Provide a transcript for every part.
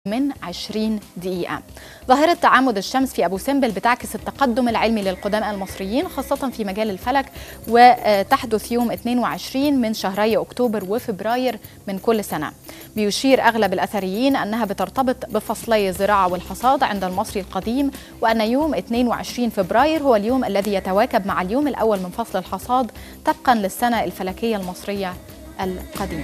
من 20 دقيقة ظاهرة تعامد الشمس في أبو سمبل بتعكس التقدم العلمي للقدماء المصريين خاصة في مجال الفلك وتحدث يوم 22 من شهري أكتوبر وفبراير من كل سنة بيشير أغلب الأثريين أنها بترتبط بفصلي الزراعة والحصاد عند المصري القديم وأن يوم 22 فبراير هو اليوم الذي يتواكب مع اليوم الأول من فصل الحصاد طبقا للسنة الفلكية المصرية القديمة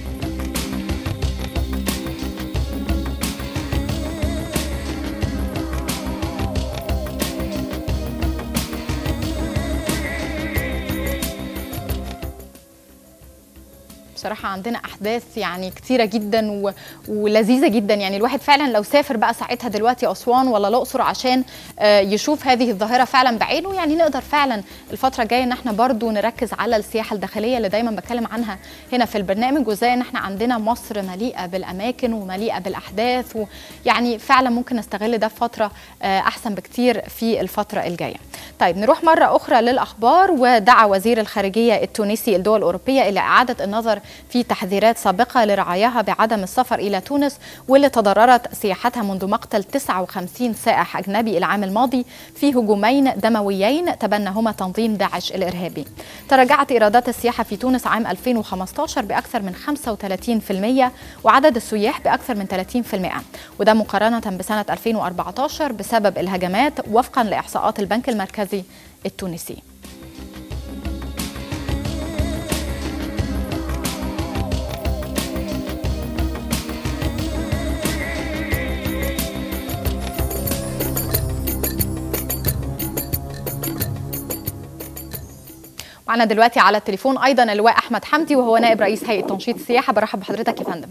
بصراحة عندنا أحداث يعني كتيرة جدا و... ولذيذة جدا يعني الواحد فعلا لو سافر بقى ساعتها دلوقتي أسوان ولا الأقصر عشان يشوف هذه الظاهرة فعلا بعينه يعني نقدر فعلا الفترة الجاية إن احنا برضو نركز على السياحة الداخلية اللي دايما بتكلم عنها هنا في البرنامج وازاي إن احنا عندنا مصر مليئة بالأماكن ومليئة بالأحداث ويعني فعلا ممكن نستغل ده في فترة أحسن بكتير في الفترة الجاية طيب نروح مرة أخرى للأخبار ودعا وزير الخارجية التونسي الدول الأوروبية إلى إعادة النظر في تحذيرات سابقة لرعاياها بعدم السفر إلى تونس واللي تضررت سياحتها منذ مقتل 59 سائح أجنبي العام الماضي في هجومين دمويين تبناهما تنظيم داعش الإرهابي تراجعت إيرادات السياحة في تونس عام 2015 بأكثر من 35% وعدد السياح بأكثر من 30% وده مقارنة بسنة 2014 بسبب الهجمات وفقا لإحصاءات البنك المركزي التونسي معنا دلوقتي على التليفون ايضا اللواء احمد حمدي وهو نائب رئيس هيئه تنشيط السياحه برحب بحضرتك يا فندم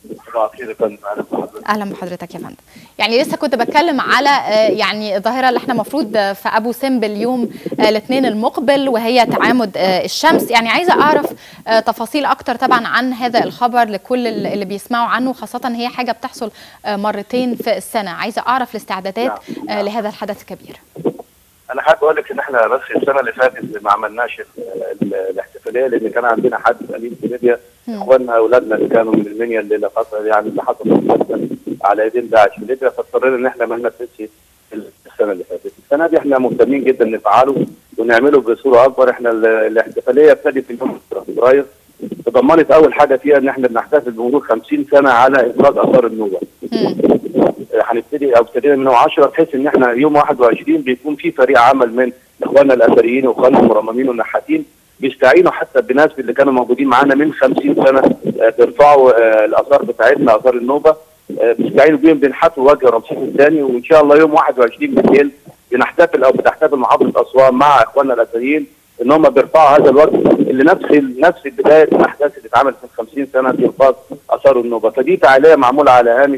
اهلا بحضرتك يا فندم يعني لسه كنت بتكلم على يعني الظاهره اللي احنا المفروض في ابو سمبل يوم الاثنين المقبل وهي تعامد الشمس يعني عايزه اعرف تفاصيل اكتر طبعا عن هذا الخبر لكل اللي بيسمعوا عنه خاصه هي حاجه بتحصل مرتين في السنه عايزه اعرف الاستعدادات لهذا الحدث الكبير انا حابب اقول لك ان احنا بس السنه اللي فاتت ما عملناش الاحتفاليه لان كان عندنا حد قليل في ليبيا اخواننا اولادنا اللي كانوا من المنيا اللي خاطر يعني اللي حصل على ايدين داعش في ليبيا فاضطرينا ان احنا ما ننفذش السنه اللي فاتت السنه دي احنا مهتمين جدا نفعله ونعمله بصوره اكبر احنا الاحتفاليه ابتدت في يوم فبراير تضمنت اول حاجه فيها ان احنا بنحتفل بمرور 50 سنه على اخراج اثار النوبه هنبتدي او ابتدينا من 10 بحيث ان احنا يوم 21 بيكون في فريق عمل من اخواننا الاثريين واخواننا المرممين والنحاتين بيستعينوا حتى بناس اللي كانوا موجودين معانا من 50 سنه بيرفعوا الاثار بتاعتنا اثار النوبه بيستعينوا بيهم بينحتوا وجه رمسيس الثاني وان شاء الله يوم 21 بالليل بنحتفل او بتحتفل محافظه اسوان مع اخواننا الاثريين ان هم بيرفعوا هذا الوجه اللي نفس نفس بدايه الاحداث اللي اتعملت من 50 سنه في انقاذ اثار النوبه فدي فعاليه معموله على هامش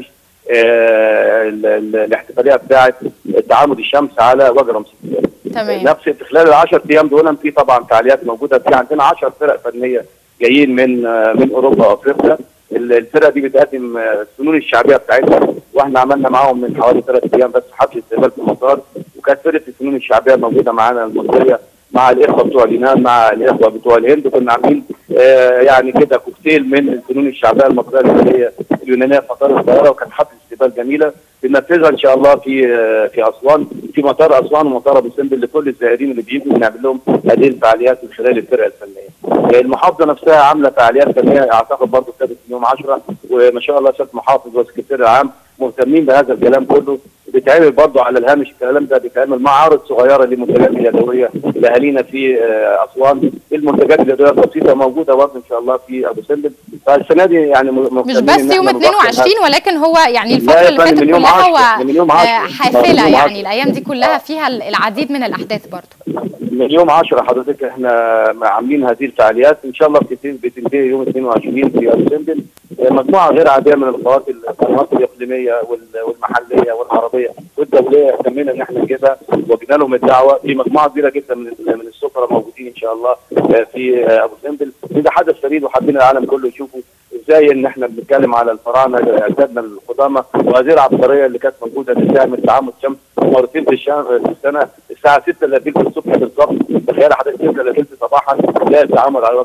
آه الاحتفاليه بتاعه تعامد الشمس على وجه رمسيس تمام نفس في خلال ال 10 ايام دول في طبعا فعاليات موجوده في عندنا 10 فرق فنيه جايين من آه من اوروبا وافريقيا الفرقه دي بتقدم الفنون الشعبيه بتاعتها واحنا عملنا معاهم من حوالي ثلاث ايام بس حفل استقبال في المطار وكانت فرقه الفنون الشعبيه موجوده معانا المصريه مع الاخوه بتوع اليونان مع الاخوه بتوع الهند كنا عاملين آه يعني كده كوكتيل من الفنون الشعبيه المصريه اللي هي اليونانيه في مطار القاهره وكانت حفله استقبال جميله بننفذها ان شاء الله في آه في اسوان في مطار اسوان ومطار ابو سمبل لكل الزائرين اللي بيجوا بنعمل لهم هذه الفعاليات من خلال الفرقه الفنيه. المحافظه نفسها عامله فعاليات فنيه اعتقد برضه ابتدت يوم 10 وما شاء الله سياده المحافظ والسكرتير العام مهتمين بهذا الكلام كله بيتعمل برضه على الهامش الكلام ده بيتعمل معارض صغيره لمنتجات اليدويه لاهالينا في اسوان المنتجات اليدويه البسيطه موجوده برضه ان شاء الله في ابو سمبل فالسنه دي يعني مش بس يوم 22 ولكن هو يعني الفتره اللي فاتت كلها هو حافله يعني الايام دي كلها فيها العديد من الاحداث برضه من يوم 10 حضرتك احنا عاملين هذه الفعاليات ان شاء الله بتنتهي يوم 22 في ابو سمبل مجموعه غير عاديه من القنوات القنوات الاقليميه والمحليه والعربيه والدوليه اهتمينا ان احنا نجيبها وجينا لهم الدعوه في مجموعه كبيره جدا من من السفراء موجودين ان شاء الله في ابو سمبل وده حدث فريد وحابين العالم كله يشوفه ازاي ان احنا بنتكلم على الفراعنه اجدادنا القدامى وهذه العبقريه اللي كانت موجوده اللي تعمل تعامد شمس مرتين في السنه الساعه 6 الا تلت الصبح بالظبط تخيل حضرتك 6 الا تلت صباحا تلاقي التعامد على وجه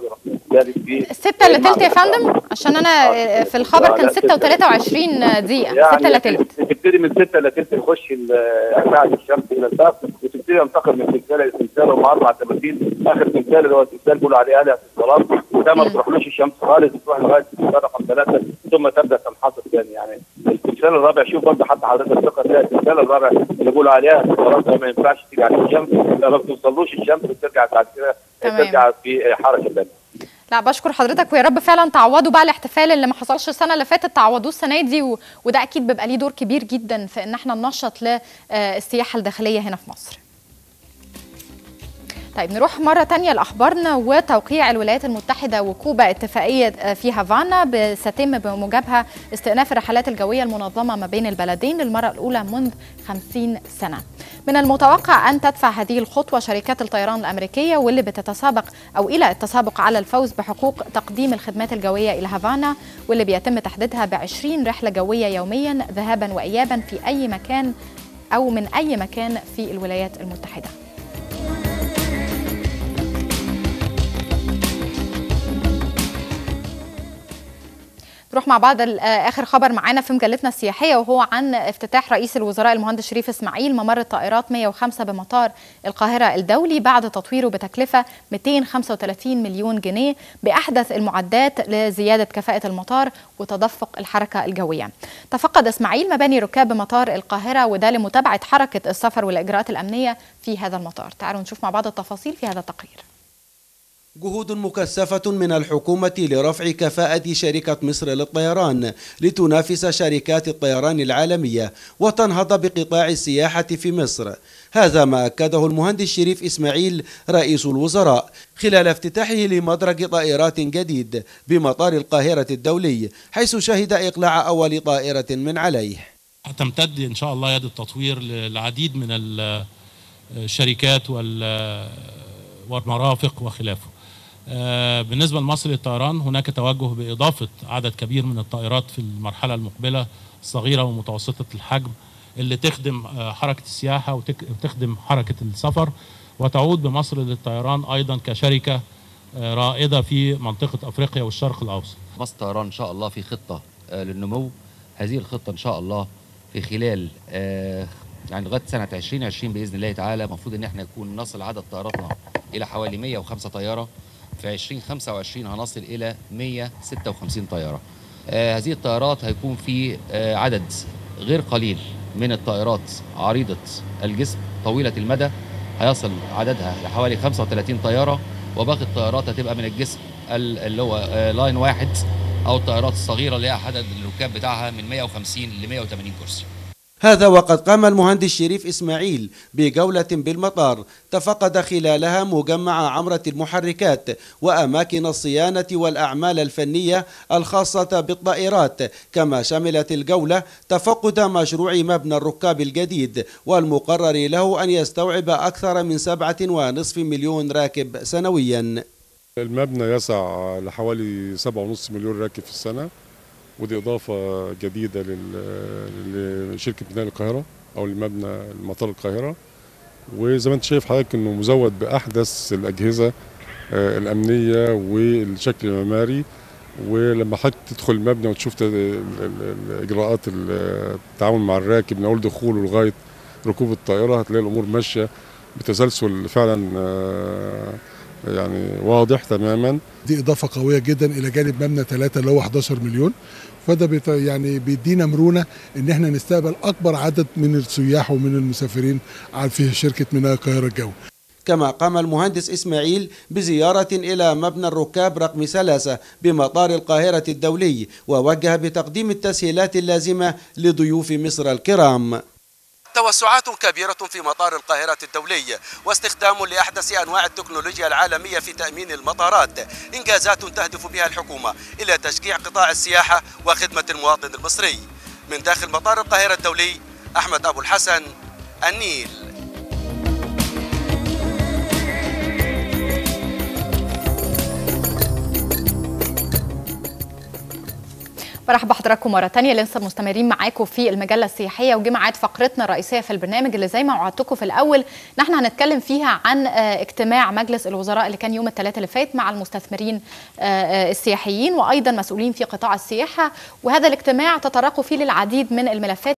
وبالتالي في 6 الا تلت يا فندم عشان انا في الخبر كان 6 و23 دقيقه 6 الا تلت تبتدي من 6 الا تلت تخش اشعه الشمس الى الباب وتبتدي تنتقل من تمثال الى تمثال هم اربع تماثيل اخر تمثال اللي هو التمثال بيقولوا عليه الهه الظلام وده ما بتروحلوش الشمس خالص بتروح لغايه التمثال رقم ثلاثه ثم تبدا تنحصر ثاني يعني التمثال الرابع شوف برضه حتى حضرتك الثقه تلاقي التمثال الرابع اللي بيقولوا عليها الظلام ده ما ينفعش تيجي عليه الشمس ما بتوصلوش الشمس وترجع بعد كده ترجع في حركه ثانيه لا بشكر حضرتك ويا رب فعلا تعوضوا بقى الاحتفال اللي ما حصلش السنه اللي فاتت تعوضوه السنه دي و... وده اكيد بيبقى ليه دور كبير جدا في ان احنا ننشط للسياحه الداخليه هنا في مصر. طيب نروح مرة تانية لأخبارنا وتوقيع الولايات المتحدة وكوبا اتفاقية في هافانا ستتم بموجبها استئناف الرحلات الجوية المنظمة ما بين البلدين للمرة الأولى منذ 50 سنة من المتوقع أن تدفع هذه الخطوة شركات الطيران الأمريكية واللي بتتسابق أو إلى التسابق على الفوز بحقوق تقديم الخدمات الجوية إلى هافانا واللي بيتم تحديدها ب 20 رحلة جوية يوميا ذهابا وإيابا في أي مكان أو من أي مكان في الولايات المتحدة نروح مع بعض اخر خبر معانا في مجلتنا السياحيه وهو عن افتتاح رئيس الوزراء المهندس شريف اسماعيل ممر الطائرات 105 بمطار القاهره الدولي بعد تطويره بتكلفه 235 مليون جنيه باحدث المعدات لزياده كفاءه المطار وتدفق الحركه الجويه. تفقد اسماعيل مباني ركاب مطار القاهره وده لمتابعه حركه السفر والاجراءات الامنيه في هذا المطار. تعالوا نشوف مع بعض التفاصيل في هذا التقرير. جهود مكثفة من الحكومة لرفع كفاءة شركة مصر للطيران لتنافس شركات الطيران العالمية وتنهض بقطاع السياحة في مصر هذا ما أكده المهندس شريف إسماعيل رئيس الوزراء خلال افتتاحه لمدرج طائرات جديد بمطار القاهرة الدولي حيث شهد إقلاع أول طائرة من عليه تمتد إن شاء الله يد التطوير للعديد من الشركات والمرافق وخلافه بالنسبة لمصر للطيران هناك توجه بإضافة عدد كبير من الطائرات في المرحلة المقبلة الصغيرة ومتوسطة الحجم اللي تخدم حركة السياحة وتخدم حركة السفر وتعود بمصر للطيران أيضا كشركة رائدة في منطقة أفريقيا والشرق الأوسط مصر الطيران إن شاء الله في خطة للنمو هذه الخطة إن شاء الله في خلال يعني لغايه سنه 2020 باذن الله تعالى المفروض ان احنا يكون نصل عدد طياراتنا الى حوالي 105 طياره في 2025 هنصل الى 156 طياره. آه هذه الطيارات هيكون في آه عدد غير قليل من الطائرات عريضه الجسم طويله المدى هيصل عددها لحوالي 35 طياره وباقي الطيارات هتبقى من الجسم اللي هو آه لاين واحد او الطيارات الصغيره اللي هي عدد الركاب بتاعها من 150 ل 180 كرسي. هذا وقد قام المهندس شريف إسماعيل بجولة بالمطار تفقد خلالها مجمع عمرة المحركات وأماكن الصيانة والأعمال الفنية الخاصة بالطائرات كما شملت الجولة تفقد مشروع مبنى الركاب الجديد والمقرر له أن يستوعب أكثر من سبعة ونصف مليون راكب سنويا المبنى يسع لحوالي سبعة ونصف مليون راكب في السنة ودي إضافة جديدة لشركة بناء القاهرة أو لمبنى المطار القاهرة وزي ما أنت شايف حضرتك إنه مزود بأحدث الأجهزة الأمنية والشكل المعماري ولما حضرتك تدخل المبنى وتشوف إجراءات التعامل مع الراكب من أول دخوله لغاية ركوب الطائرة هتلاقي الأمور ماشية بتسلسل فعلا يعني واضح تماما دي اضافه قويه جدا الى جانب مبنى ثلاثه اللي هو 11 مليون فده بيت يعني بيدينا مرونه ان احنا نستقبل اكبر عدد من السياح ومن المسافرين في شركه ميناء القاهره الجو كما قام المهندس إسماعيل بزيارة إلى مبنى الركاب رقم ثلاثة بمطار القاهرة الدولي ووجه بتقديم التسهيلات اللازمة لضيوف مصر الكرام توسعات كبيرة في مطار القاهرة الدولي واستخدام لأحدث أنواع التكنولوجيا العالمية في تأمين المطارات إنجازات تهدف بها الحكومة إلى تشجيع قطاع السياحة وخدمة المواطن المصري من داخل مطار القاهرة الدولي أحمد أبو الحسن النيل برحب بحضراتكم مرة تانية لسه مستمرين معاكم في المجلة السياحية وجه ميعاد فقرتنا الرئيسية في البرنامج اللي زي ما وعدتكم في الأول نحن هنتكلم فيها عن اجتماع مجلس الوزراء اللي كان يوم الثلاثاء اللي فات مع المستثمرين السياحيين وأيضا مسؤولين في قطاع السياحة وهذا الاجتماع تطرقوا فيه للعديد من الملفات